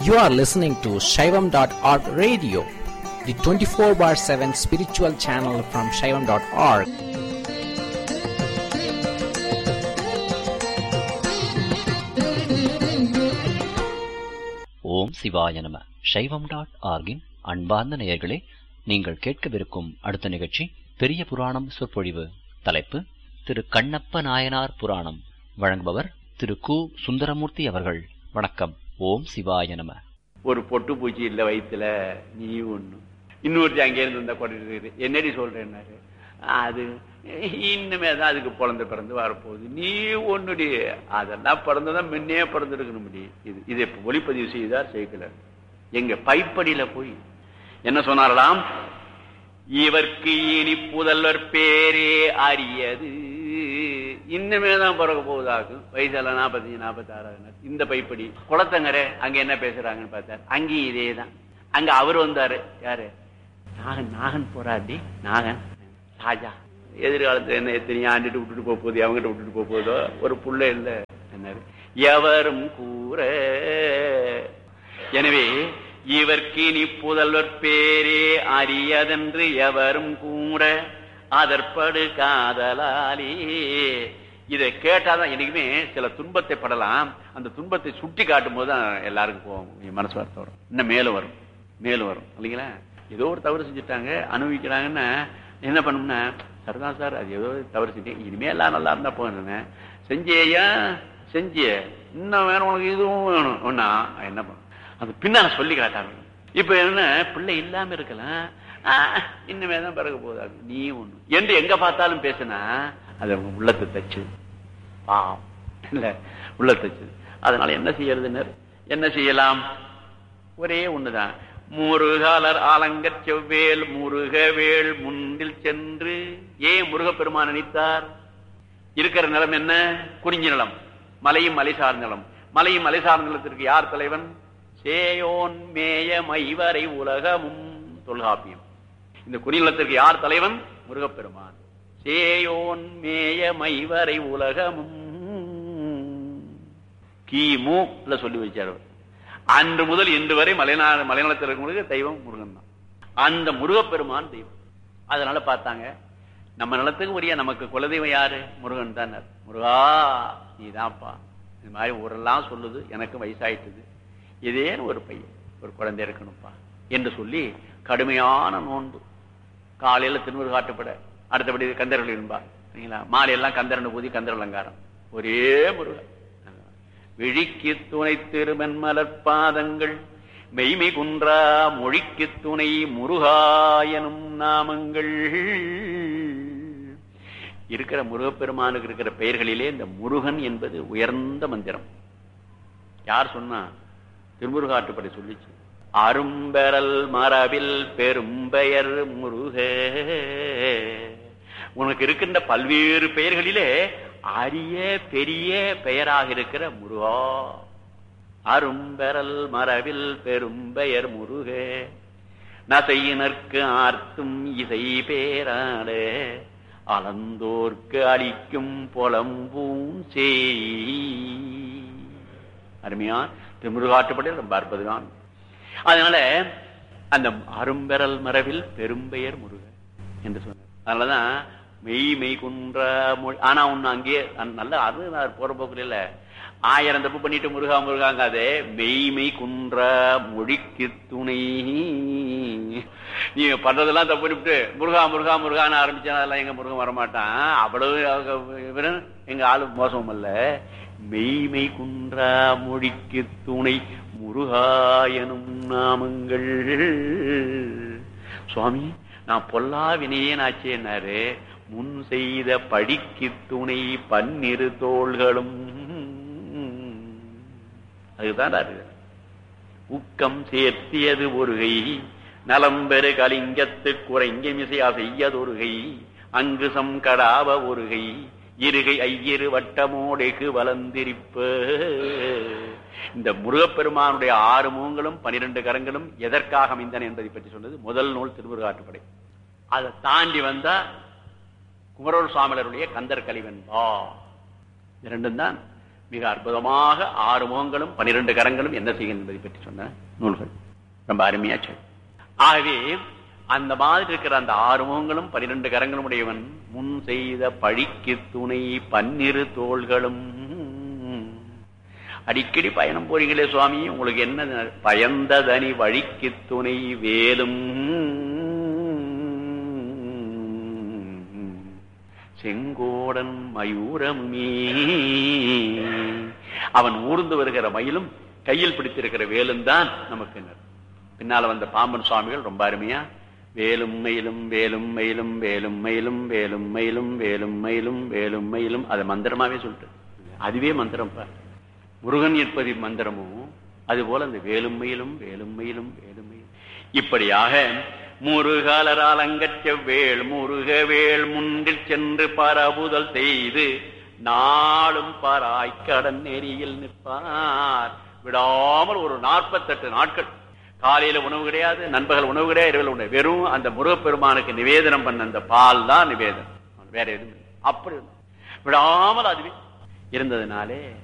You are listening to Shaivam.org radio, the 24 bar 7 spiritual channel from Shaivam.org. ஓம் சிவாய நம சைவம் dot ஆர்கின் அன்பார்ந்த நேயர்களே நீங்கள் கேட்கவிருக்கும் அடுத்த நிகழ்ச்சி பெரிய புராணம் சொற்பொழிவு தலைப்பு திரு கண்ணப்ப நாயனார் புராணம் வழங்குபவர் திரு கு சுந்தரமூர்த்தி அவர்கள் வணக்கம் ஓம் சிவாய நம ஒரு பொட்டு பூச்சி இல்ல வயித்துல நீ ஒண்ணு இன்னொருத்தி அங்கே இருந்து வந்தா கொண்டு என்னடி சொல்றேன்னாரு அது இன்னுமே தான் அதுக்கு பிறந்து பிறந்து வரப்போகுது நீ ஒண்ணுடி அதெல்லாம் பிறந்ததான் முன்னே பிறந்திருக்கணும் முடி இது இது இப்ப ஒளிப்பதிவு செய்தார் செய்கலர் எங்க பைப்படியில போய் என்ன சொன்னாரலாம் இவர்க்கு இனி புதல்வர் பேரே அரியது இன்னுமே தான் பிறக்க போகுதாக்கும் வயசெல்லாம் நாற்பத்தஞ்சு நாற்பத்தாறாவது இந்த பைப்படி குளத்தங்கரை அங்க என்ன பேசுறாங்கன்னு பார்த்தார் அங்கேயும் இதே தான் அங்க அவர் வந்தாரு யாரு நாகன் நாகன் போறாடி நாகன் ராஜா எதிர்காலத்துல என்ன எத்தனையோ ஆண்டுட்டு விட்டுட்டு போக போகுது அவங்ககிட்ட விட்டுட்டு போக போதோ ஒரு புள்ள இல்ல என்னாரு எவரும் கூற எனவே இவர்க்கு நீ புதல்வர் பேரே அரியதென்று எவரும் கூற அதற்படு காதலாலே இதை கேட்டாதான் என்னைக்குமே சில துன்பத்தை படலாம் அந்த துன்பத்தை சுட்டி காட்டும் போது தான் எல்லாருக்கும் போகும் மனசு வார்த்தை வரும் இன்னும் மேலும் வரும் மேலும் வரும் இல்லைங்களா ஏதோ ஒரு தவறு செஞ்சுட்டாங்க அனுபவிக்கிறாங்கன்னா என்ன பண்ணும்னா சரிதான் சார் அது ஏதோ தவறு செஞ்சேன் இனிமே எல்லாம் நல்லா இருந்தா போனேன் செஞ்சேயா செஞ்சிய இன்னும் வேணும் உனக்கு இதுவும் வேணும் ஒன்னா என்ன பண்ண அது பின்னால சொல்லி காட்டாங்க இப்ப என்ன பிள்ளை இல்லாம இருக்கலாம் இன்னுமே தான் பிறகு போதாது நீ ஒண்ணு என்று எங்க பார்த்தாலும் பேசினா அது அவங்க உள்ளத்தை தச்சு பாவம் இல்ல உள்ள தச்சு அதனால என்ன செய்யறதுன்னு என்ன செய்யலாம் ஒரே ஒண்ணுதான் முருகாலர் ஆலங்கற் செவ்வேல் முருகவேல் முன்னில் சென்று ஏன் முருகப்பெருமான் நினைத்தார் இருக்கிற நிலம் என்ன குறிஞ்சி நிலம் மலையும் மலை சார் நிலம் மலையும் மலை சார் நிலத்திற்கு யார் தலைவன் சேயோன் மேய மைவரை உலகமும் தொல்காப்பியம் இந்த குறிநிலத்திற்கு யார் தலைவன் முருகப்பெருமான் சேயோன் மேய மைவரை உலகமும் கிமு சொல்லி வச்சார் அன்று முதல் இன்று வரை மலைநாடு மலைநலத்தில் இருக்கும் தெய்வம் முருகன் தான் அந்த முருகப்பெருமான் தெய்வம் அதனால பார்த்தாங்க நம்ம நிலத்துக்கு உரிய நமக்கு குலதெய்வம் யாரு முருகன் தான் முருகா நீதான்ப்பா இது மாதிரி ஊரெல்லாம் சொல்லுது எனக்கு வயசாயிட்டுது இதே ஒரு பையன் ஒரு குழந்தை இருக்கணும்ப்பா என்று சொல்லி கடுமையான நோன்பு காலையில திருமுரு காட்டுப்பட அடுத்தபடி கந்தர்கள் என்பார் சரிங்களா மாலையெல்லாம் கந்தரன் பூதி கந்தர் அலங்காரம் ஒரே முருகன் விழிக்கு துணை திருமன் மலர்பாதங்கள் மெய்மை குன்றா மொழிக்கு துணை முருகாயனும் நாமங்கள் இருக்கிற முருகப்பெருமானுக்கு இருக்கிற பெயர்களிலே இந்த முருகன் என்பது உயர்ந்த மந்திரம் யார் சொன்னா திருமுருகாட்டுப்படை சொல்லிச்சு அரும்பெறல் மரபில் பெரும்பெயர் முருக உனக்கு இருக்கின்ற பல்வேறு பெயர்களிலே அரிய பெரிய பெயராக இருக்கிற முருகா அரும்பெறல் மரபில் பெரும்பெயர் முருக நசையினர்க்கு ஆர்த்தும் இசை பேராட அலந்தோர்க்கு அளிக்கும் பொலம்பூம் செய் அருமையான் திருமுருகாட்டுப்படி ரொம்ப அற்புதமான் அதனால அந்த அரும்பெறல் மரபில் பெரும்பெயர் முருக என்று சொன்னார் அதனாலதான் மெய் மெய் குன்ற மொழி ஆனா ஒண்ணு அங்கேயே நல்ல அது போற போக்குல இல்ல ஆயிரம் தப்பு பண்ணிட்டு முருகா முருகாங்க அதே மெய்மை குன்ற மொழிக்கு துணை நீ பண்றதெல்லாம் தப்பு பண்ணிவிட்டு முருகா முருகா முருகான்னு ஆரம்பிச்சா அதெல்லாம் எங்க முருகன் வரமாட்டான் அவ்வளவு எங்க ஆளு மோசம் அல்ல மெய்மை குன்றா மொழிக்கு துணை முருகாயனும் நாமங்கள் சுவாமி நான் பொல்லா வினையேன் ஆச்சேன்னாரு முன் செய்த படிக்கு துணை பன்னிரு தோள்களும் அதுதான் உக்கம் சேர்த்தியது ஒருகை நலம்பெரு கலிங்கத்து குறைங்க மிசையா செய்யதொருகை அங்கு சங்கடாவ ஒருகை இருகை ஐயிரு வட்டமோடெகு வளர்ந்திருப்ப இந்த முருகப்பெருமானுடைய ஆறு முகங்களும் பனிரெண்டு கரங்களும் எதற்காக அமைந்தன என்பதை பற்றி சொன்னது முதல் நூல் திருமுருகாட்டுப்படை அதை தாண்டி வந்தா குமரோல் சுவாமிகளுடைய கந்தர் கலிவன்பா இரண்டும் தான் மிக அற்புதமாக ஆறு முகங்களும் பனிரெண்டு கரங்களும் என்ன செய்யும் என்பதை பற்றி சொன்ன நூல்கள் ரொம்ப அருமையா சொல் ஆகவே அந்த மாதிரி இருக்கிற அந்த ஆறு முகங்களும் பனிரெண்டு கரங்களும் உடையவன் முன் செய்த பழிக்கு துணை பன்னிரு தோள்களும் அடிக்கடி பயணம் போறீங்களே சுவாமி உங்களுக்கு என்ன பயந்ததனி வழிக்கு துணை வேலும் செங்கோடன் மயூரமே அவன் ஊர்ந்து வருகிற மயிலும் கையில் பிடித்திருக்கிற வேலும் தான் நமக்கு என்ன பின்னால வந்த பாம்பன் சுவாமிகள் ரொம்ப அருமையா வேலும் மயிலும் வேலும் மயிலும் வேலும் மயிலும் வேலும் மயிலும் வேலும் மயிலும் வேலும் மயிலும் அதை மந்திரமாவே சொல்லிட்டு அதுவே மந்திரம் பார் முருகன் என்பது மந்திரமும் அது போல அந்த வேலும் மயிலும் வேலும் மயிலும் வேலும் மயிலும் இப்படியாக முருகலரால் அங்கற்ற வேள் முருக வேள் முன்றில் சென்று பரபுதல் செய்து நாளும் பாராய் கடன் நெறியில் நிற்பார் விடாமல் ஒரு நாற்பத்தெட்டு நாட்கள் காலையில உணவு கிடையாது நண்பகல் உணவு கிடையாது இரவில் உணவு வெறும் அந்த முருகப்பெருமானுக்கு நிவேதனம் பண்ண அந்த பால் தான் நிவேதனம் வேற எதுவும் இல்லை. அப்படி இருந்தது. விடாமல் அதுவே இருந்ததுனாலே